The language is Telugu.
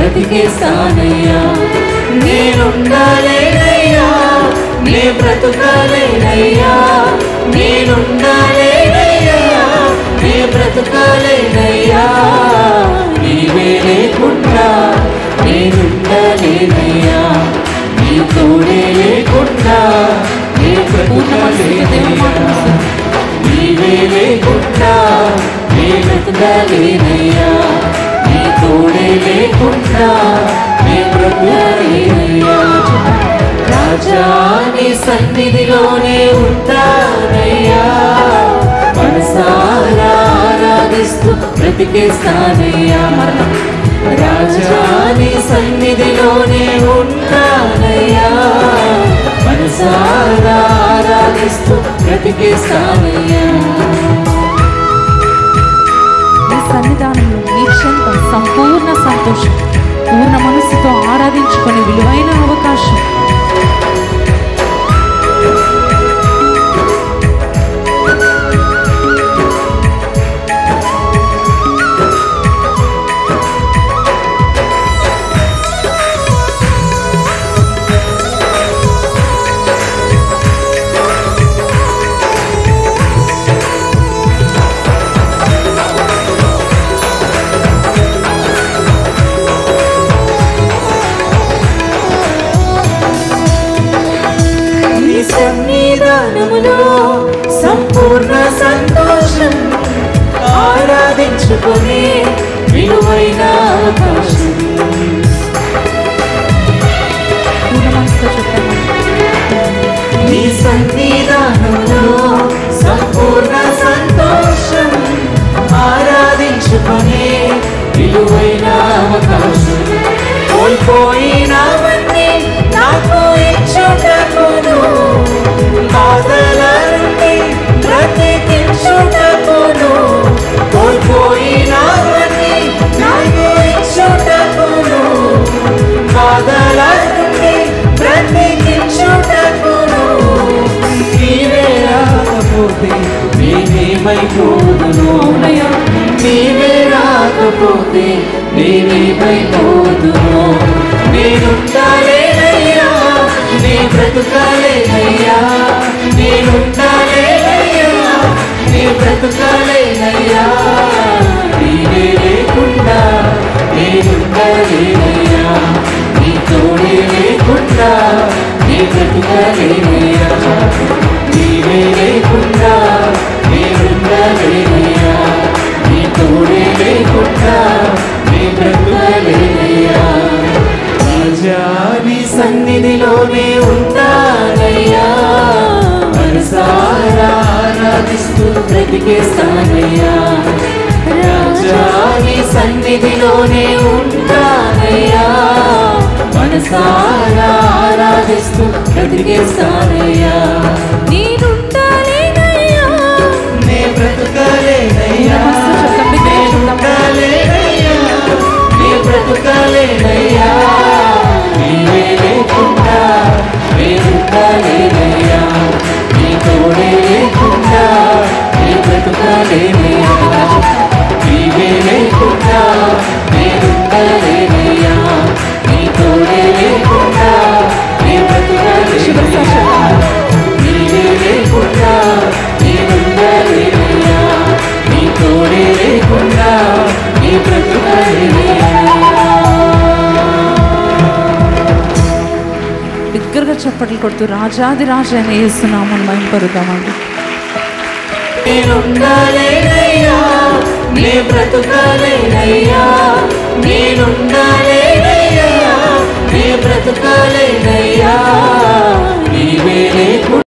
బ్రతికేస్తానయ్యా నేనుండాలేనయ్యా నే బ్రతుకాలేనయ్యా నేనుండాలేనయ్యా నే బ్రతుకాలేనయ్యా నీవే లేకుండా నేనుండలేనయ్యా నీ తోడే లేకుండా నే పూర్ణ మనసుతో దేవుని మాట బ్రతుకాలేనయ్యా వినుసు. నీవే లేకుండా నే బ్రతకలేనయ్యా నీ తోడే లేకుండా నే బ్రతకలేనయ్యా రాజా నీ సన్నిధిలోనే ఉంటానయ్యా మనసారా ఆరాధిస్తూ బ్రతికేస్తానయ్యా రాజా నీ సన్నిధిలోనే ఉంటానయ్యా మనసారా ఆరాధిస్తూ బ్రతికేస్తానయ్యా నీ సన్నిధానంలో నీ క్షంత సంపూర్ణ సంతోషం పూర్ణ మనస్సుతో ఆరాధించుకునే విలువైన అవకాశం నీ సన్నిధానములో సంపూర్ణ సంతోషం ఆరాధించుకునే విలువైన అవకాశం పూర్ణ మనసుతో చెప్పండి నీ సన్నిధానంలో సంపూర్ణ సంతోషం ఆరాధించుకునే విలువైన అవకాశం కోల్పోయినవన్నీ నాకు ఇచ్చుటకును బాధలన్నీ బ్రతికించుటకును కోల్పోయినవన్నీ నాకు ఇచ్చుటకును బాధలన్నీ బ్రతికించుటకును నీవే రాకపోతే నేనేమైపోదును నీవే రాకపోతే నేనేమైపోదును నేనుండాలేనయ్యా నే బ్రతుకాలేనయ్యా నేనుండాలేనయ్యా నే బ్రతుకాలేనయ్యా నీవే లేకుండా నేనుండాలేనయ్యా నీ తోడే లేకుండా నీ బ్రతుకాలేనయ్యా నీవే లేకుండా నేనుండాలేనయ్యా నీ తోడే లేకుండా నీ బ్రతుకాలేనయ్యా రాజా నీ సన్నిధిలోనే ఉంటానయ్యా మనసారా ఆరాధిస్తూ బ్రతికేస్తానయ్యా రాజా నీ సన్నిధిలోనే ఉంటానయ్యా మనసారా ఆరాధిస్తూ బ్రతికేస్తానయ్యా నేనుండాలేనయ్యా నే బ్రతుకాలేనయ్యా నేనుండాలేనయ్యా నే బ్రతుకాలేనయ్యా నీవే లేకుండా నేనుండాలేనయ్యా నీ తోడే లేకుండా నే బ్రతుకాలేనయ్యా నీవే లేకుండా నేనుండాలేనయ్యా నీ తోడే లేకుండా నే బ్రతుకాలేనయ్యా నీవే లేకుండా నేనుండాలేనయ్యా నీ తోడే లేకుండా నీ బ్రతుకాలేనయ్యా బిగ్గరగా చప్పట్లు కొడుతూ రాజాది రాజా అని వేస్తున్నామని మైంపరుతామండి నేనుండాలేనయ్యా నే బ్రతుకాలేనయ్యా నేనుండాలేనయ్యా నే బ్రతుకాలేనయ్యా